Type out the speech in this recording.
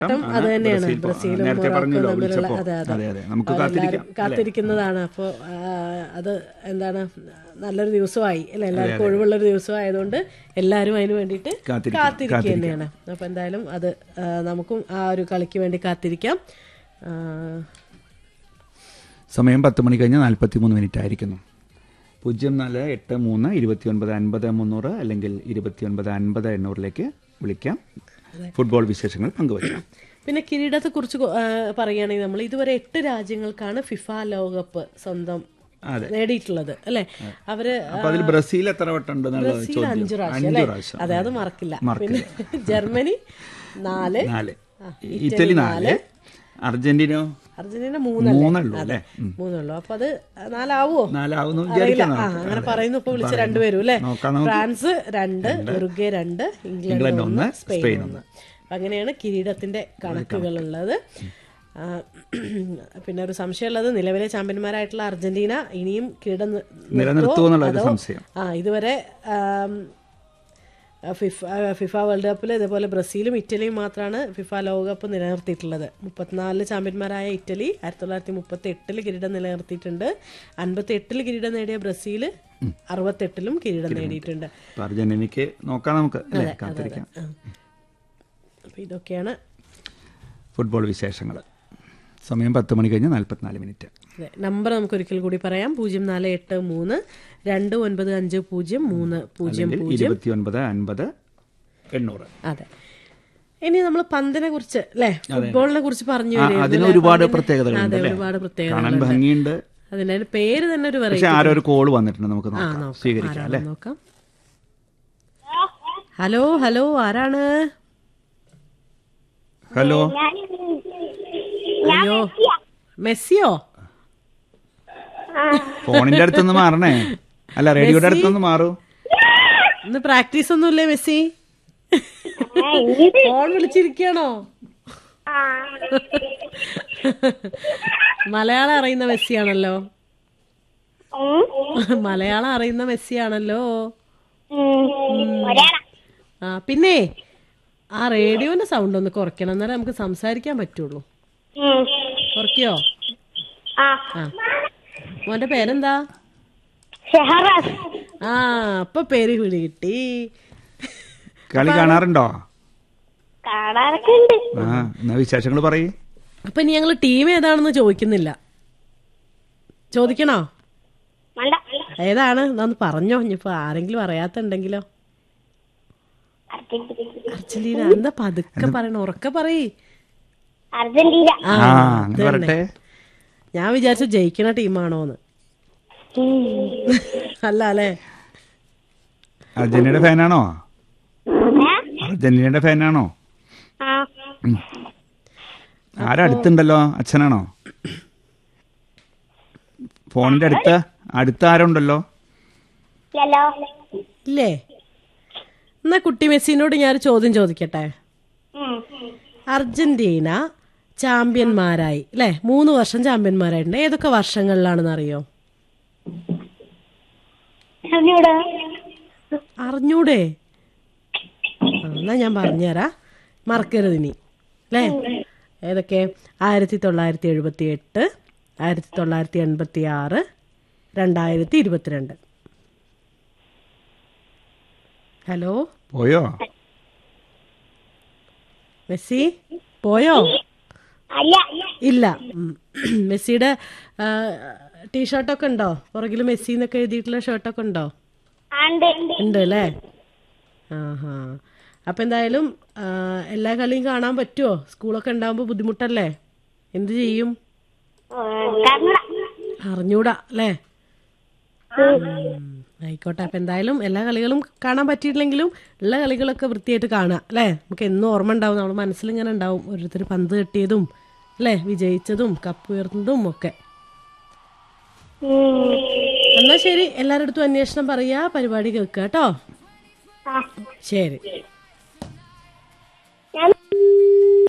അത് തന്നെയാണ് ബ്രസീൽ പോ- ബ്രസീലും നേരത്തെ മൊറോക്കോ പറഞ്ഞല്ലോ തമ്മിലുള്ള വിളിച്ചപ്പോ അതെ അതെ അതെ അതെ നമുക്ക് അതെല്ലാവരും കാത്തിരിക്കാം കാത്തിരിക്കുന്നതാണ് അപ്പോൾ അത് എന്താണ് നല്ലൊരു ദിവസമായി അല്ലെ എല്ലാവർക്കും ഒഴിവുള്ളൊരു ദിവസമായതുകൊണ്ട് എല്ലാവരും അതിന് വേണ്ടിയിട്ട് കാത്തിരിക്കാം, കാത്തിരിക്കുക തന്നെയാണ് അപ്പോൾ എന്തായാലും അത് ആ, നമുക്കും ആ ഒരു കളിക്ക് വേണ്ടി കാത്തിരിക്കാം ആ, സമയം പത്ത് മണി കഴിഞ്ഞ് നാൽപ്പത്തി മൂന്ന് മിനിറ്റ് ആയിരിക്കുന്നു പൂജ്യം നാല് എട്ട് മൂന്ന് ഇരുപത്തി ഒൻപത് അൻപത് മുന്നൂറ് അല്ലെങ്കിൽ ഇരുപത്തി ഒൻപത് അൻപത് എണ്ണൂറിലേക്ക് വിളിക്കാം ഫുട്ബോൾ വിശേഷങ്ങൾ പങ്കുവയ്ക്കാം പിന്നെ കിരീടത്തെ കുറിച്ച് പറയുകയാണെങ്കിൽ നമ്മൾ ഇതുവരെ എട്ട് രാജ്യങ്ങൾക്കാണ് ഫിഫ ലോകകപ്പ് സ്വന്തം അതെ. നേടിയിട്ടുള്ളത് അല്ലെ അവര് അപ്പൊ അതിൽ ബ്രസീൽ എത്ര വട്ടം ഉണ്ട് എന്നുള്ളത് ബ്രസീൽ ചോദ്യം അഞ്ചു പ്രാവശ്യം അഞ്ച് അല്ലേ പ്രാവശ്യം അതെ അത് മറക്കില്ല മറക്കില്ല. പിന്നെ ജർമ്മനി നാല് നാല് ആ, ഇറ്റലി നാല് അർജന്റീന അർജന്റീന മൂന്നല്ലേ മൂന്നുള്ളൂ അല്ലേ ഉം. മൂന്നുള്ളൂ അപ്പൊ അത് നാലാവോ നാലാവുന്നു അറിയില്ല വിചാരിക്കാം ആ അങ്ങനെ പറയുന്നു ഇപ്പൊ വിളിച്ച രണ്ടുപേരും അല്ലേ നോക്കാം നമുക്ക്. ഫ്രാൻസ് രണ്ട് ഉറുഗ്വേ രണ്ട് ഇംഗ്ലണ്ട് ഇംഗ്ലണ്ട് ഒന്ന് ഒന്ന്, സ്പെയിൻ സ്പെയിൻ ഒന്ന് അപ്പൊ അങ്ങനെയാണ് കിരീടത്തിന്റെ കണക്കുകൾ ഉള്ളത് ആ, പിന്നെ ഒരു സംശയമുള്ളത് നിലവിലെ ചാമ്പ്യന്മാരായിട്ടുള്ള അർജന്റീന ഇനിയും കിരീടം നി- നിലനിർത്തുമോ എന്നുള്ള ഒരു അതോ, സംശയം ആ ഇതുവരെ ആം, ഫിഫ ഫിഫ വേൾഡ് കപ്പിൽ ഇതേപോലെ ബ്രസീലും ഇറ്റലിയും മാത്രമാണ് ഫിഫ ലോകകപ്പ് നിലനിർത്തിയിട്ടുള്ളത് മുപ്പത്തിനാലില് ചാമ്പ്യന്മാരായ ഇറ്റലി ആയിരത്തി തൊള്ളായിരത്തി മുപ്പത്തി എട്ടില് കിരീടം നിലനിർത്തിയിട്ടുണ്ട് അൻപത്തി എട്ടില് കിരീടം നേടിയ ബ്രസീൽ അറുപത്തെട്ടിലും കിരീടം നേടിയിട്ടുണ്ട് അപ്പൊ അർജന്റീനയ്ക്ക് നോക്കാം നമുക്ക് അല്ലേ കാത്തിരിക്കാം അപ്പൊ ഇതൊക്കെയാണ് ഫുട്ബോൾ വിശേഷങ്ങൾ സമയം പത്ത് മണി കഴിഞ്ഞ് നാൽപ്പത്തിനാല് മിനിറ്റ് അതെ നമ്പർ നമുക്ക് ഒരിക്കൽ കൂടി പറയാം പൂജ്യം നാല് എട്ട് മൂന്ന് രണ്ട് ഒൻപത് അഞ്ച് പൂജ്യം മൂന്ന് പൂജ്യം അല്ലെങ്കിൽ ഇരുപത്തി ഒൻപത് അൻപത് എണ്ണൂറ് അതെ ഇനി നമ്മൾ പന്തിനെ കുറിച്ച് അല്ലെ ഫുട്ബോളിനെ കുറിച്ച് പറഞ്ഞു ആ, വരുമായിരുന്നു അതിന് അല്ലേ? ഒരുപാട് പന്തിന് പ്രത്യേകതകളുണ്ട് അതെ അല്ലേ? ഒരുപാട് കാണാൻ പ്രത്യേകതകളുണ്ട് ഭംഗിയുണ്ട് അതിന്റെ പേര് തന്നെ ഒരു പക്ഷെ വെറൈറ്റി ആരോ ഒരു കോള് വന്നിട്ടുണ്ട് നമുക്ക് ആ നോക്കാം നോക്കാം സ്വീകരിക്കാം അല്ലേ ആരാണെന്ന് നോക്കാം ഹലോ ഹലോ ആരാണ് ഹലോ അയ്യോ മെസ്സിയോ ഫോണിന്റെ അടുത്തൊന്ന് മാറണേ അല്ല റേഡിയോയുടെ അടുത്തൊന്ന് മാറൂ ഇന്ന് പ്രാക്ടീസ് ഒന്നുമില്ലേ മെസ്സി ഫോൺ വിളിച്ചിരിക്കണോ മലയാളം അറിയുന്ന മെസ്സിയാണല്ലോ മലയാളം അറിയുന്ന മെസ്സിയാണല്ലോ ആ പിന്നെ ആ റേഡിയോന്റെ സൗണ്ട് ഒന്ന് കുറയ്ക്കണം എന്നാലേ നമുക്ക് സംസാരിക്കാൻ പറ്റുള്ളൂ കുറയ്ക്കോ ആ മോന്റെ പേരെന്താ ഷെഹറാസ് ആ അപ്പൊ പേര് പിടി കിട്ടി കളി കാണാറുണ്ടോ കാണാറൊക്കെ ഉണ്ട് ആ എന്നാ വിശേഷങ്ങൾ പറയ് അപ്പൊ ഇനി ഞങ്ങള് ടീം ഏതാണെന്ന് ചോദിക്കുന്നില്ല ചോദിക്കണോ വേണ്ട ഏതാണ് എന്നാന്ന് പറഞ്ഞോ ഇനിയിപ്പോ ആരെങ്കിലും അറിയാത്തുണ്ടെങ്കിലോ അർജന്റീന അർജന്റീന എന്താ പതുക്കെ പറയണ ഉറക്കെ പറയ് അർജന്റീന ആ ആ അത് അങ്ങനെ തന്നെ. വരട്ടെ ഞാൻ വിചാരിച്ചു ജയിക്കണ ടീമാണോന്ന് അല്ല അല്ലേ അർജന്റീനയുടെ ഫാനാണോ അർജന്റീനയുടെ ഫാനാണോ ആ ആരാ അടുത്തുണ്ടല്ലോ അച്ഛനാണോ ഫോണിന്റെ അടുത്ത് അടുത്ത് ആരുണ്ടല്ലോ ഇല്ലല്ലോ ഇല്ലേ എന്നാ കുട്ടി മെസ്സിനോട് ഞാൻ ഒരു ചോദ്യം ചോദിക്കട്ടെ ഉം. അർജന്റീന ചാമ്പ്യന്മാരായി അല്ലെ മൂന്ന് വർഷം ചാമ്പ്യന്മാരായിട്ടുണ്ട് ഏതൊക്കെ വർഷങ്ങളിലാണെന്ന് അറിയോ അറിഞ്ഞൂടാ അറിഞ്ഞൂടെ ആ, എന്നാ ഞാൻ പറഞ്ഞുതരാ മറക്കരുത് ഇനി അല്ലേ ഏതൊക്കെ ആയിരത്തി തൊള്ളായിരത്തി എഴുപത്തി എട്ട് ആയിരത്തി തൊള്ളായിരത്തി എൺപത്തി ആറ് രണ്ടായിരത്തി ഇരുപത്തിരണ്ട് ഹലോ പോയോ മെസ്സി പോയോ അല്ല ഇല്ല ഉം. മെസ്സിയുടെ ആ, ടീഷർട്ടൊക്കെ ഉണ്ടോ പുറകിൽ മെസ്സി എന്നൊക്കെ എഴുതിയിട്ടുള്ള ഷർട്ടൊക്കെ ഉണ്ടോ ആണ്ട് ഉണ്ട് അല്ലേ ആഹാ അപ്പൊ എന്തായാലും ആ, എല്ലാ കളിയും കാണാൻ പറ്റുമോ സ്കൂളൊക്കെ ഉണ്ടാകുമ്പോ ബുദ്ധിമുട്ടല്ലേ എന്ത് ചെയ്യും കർണ അറിഞ്ഞൂടാ അല്ലേ ഉം. ആയിക്കോട്ടെ അപ്പൊ എന്തായാലും എല്ലാ കളികളും കാണാൻ പറ്റിയിട്ടില്ലെങ്കിലും ഉള്ള കളികളൊക്കെ വൃത്തിയായിട്ട് കാണാം അല്ലേ നമുക്ക് എന്നും ഓർമ്മ ഉണ്ടാവും നമ്മുടെ മനസ്സിൽ ഇങ്ങനെ ഉണ്ടാവും ഓരോരുത്തർ പന്ത് കിട്ടിയതും അല്ലേ വിജയിച്ചതും കപ്പ് ഉയർന്നതും ഒക്കെ എന്നാ ശരി എല്ലാവരുടെ അടുത്തും അന്വേഷണം പറയാ പരിപാടി കേൾക്കുക കേട്ടോ ആ ശരി